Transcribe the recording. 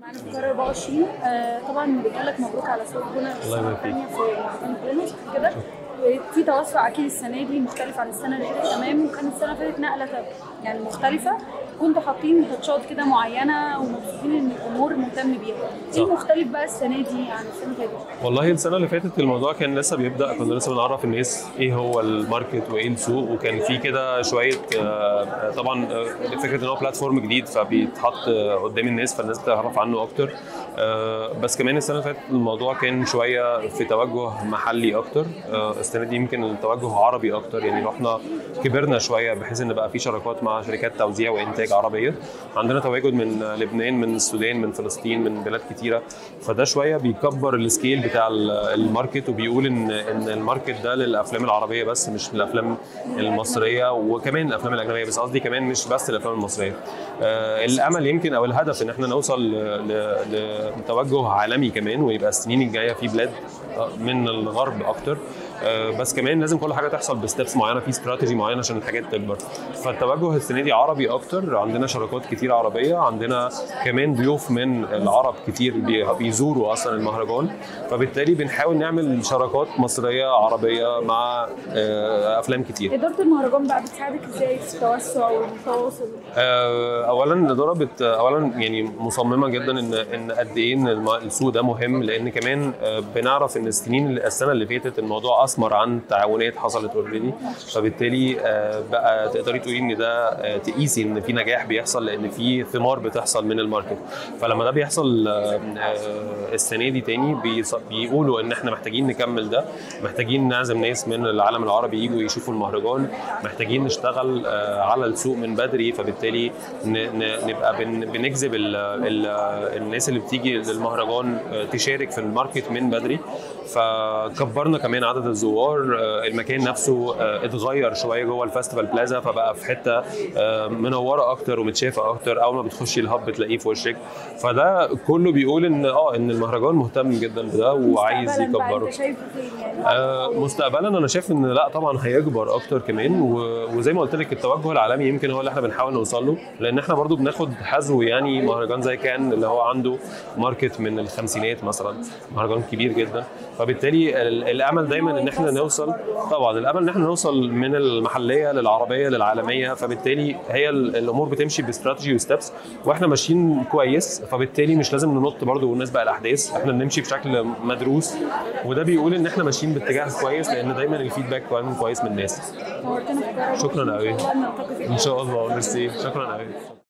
معانا في القاهرة 24 آه طبعا بنقول لك مبروك على صوت جونة الله يبارك فيك. الثانية في مهرجان بونus كده في توسع اكيد السنه دي مختلف عن السنه اللي فاتت تمام وكانت السنه اللي فاتت نقله تب- يعني مختلفه كنتوا حاطين تاتشات كده معينه ومبسوطين ان الجمهور مهتم بيها ايه صح. المختلف بقى السنه دي عن السنه اللي فاتت؟ والله السنه اللي فاتت الموضوع كان لسه بيبدا كنا لسه بنعرف الناس ايه هو الماركت وايه السوق وكان في كده شويه آه، طبعا آه، فكره ان هو بلاتفورم جديد فبيتحط آه، قدام الناس فالناس بتعرف عنه اكتر آه، بس كمان السنه اللي فاتت الموضوع كان شويه في توجه محلي اكتر آه، السنه دي يمكن التوجه عربي اكتر يعني رحنا كبرنا شويه بحيث ان بقى في شركات مع شركات توزيع وانتاج عربيه عندنا تواجد من لبنان من السودان من فلسطين من بلاد كتيره فده شويه بيكبر السكيل بتاع ال- الماركت وبيقول ان ان الماركت ده للافلام العربيه بس مش للافلام المصريه وكمان الافلام الاجنبيه بس قصدي كمان مش بس الافلام المصريه آه الامل يمكن او الهدف ان احنا نوصل ل- ل- لتوجه عالمي كمان ويبقى السنين الجايه في بلاد آه، من الغرب اكتر آه، بس كمان لازم كل حاجه تحصل بستبس معينه في استراتيجي معينه عشان الحاجات تكبر فالتوجه السنه دي عربي اكتر عندنا شراكات كتير عربيه عندنا كمان ضيوف من العرب كتير بي- بيزوروا اصلا المهرجان فبالتالي بنحاول نعمل شراكات مصريه عربيه مع آه، افلام كتير اداره المهرجان بقى بتساعدك ازاي في التوسع والتواصل؟ آه، اولا الاداره بت اولا يعني مصممه جدا ان ان قد ايه ان الم- السوق ده مهم لان كمان آه، بنعرف ان السنين السنه اللي فاتت الموضوع اثمر عن تعاونات حصلت اوريدي فبالتالي آه، بقى تقدري تقولي ان ده آه، تقيسي ان في نجاح بيحصل لان في ثمار بتحصل من الماركت فلما ده بيحصل آه، آه، السنه دي تاني بيص- بيقولوا ان احنا محتاجين نكمل ده محتاجين نعزم ناس من العالم العربي يجوا يشوفوا المهرجان محتاجين نشتغل آه، على السوق من بدري فبالتالي ن- ن- نبقى بن- بنجذب ال- ال- الناس اللي بتيجي للمهرجان آه، تشارك في الماركت من بدري فكبرنا كمان عدد الزوار آه، المكان نفسه آه، اتغير شويه جوه الفestival بلازا فبقى في حته آه، منوره اكتر ومتشافه اكتر اول ما بتخشي الهب بتلاقيه في وشك فده كله بيقول ان اه ان المهرجان مهتم جدا بده وعايز مستقبلاً بقى يكبره انت شايفه فين يعني؟ آه، مستقبلا انا شايف ان لا طبعا هيكبر اكتر كمان و- وزي ما قلت لك التوجه العالمي يمكن هو اللي احنا بنحاول نوصل له لان احنا برضو بناخد حذو يعني مهرجان زي كان اللي هو عنده ماركت من الخمسينات مثلا مهرجان كبير جدا فبالتالي ال- الامل دايما ان احنا نوصل طبعا الامل ان احنا نوصل من المحليه للعربيه للعالميه فبالتالي هي ال- الامور بتمشي باستراتيجي وستبس واحنا ماشيين كويس فبالتالي مش لازم ننط برضو ونسبق الاحداث احنا بنمشي بشكل مدروس وده بيقول ان احنا ماشيين باتجاه كويس لان دايما الفيدباك كمان كويس من الناس نورتنا في القاهرة شكراً أوي. إن شاء الله نلتقي في ان شاء الله ميرسي شكرا قوي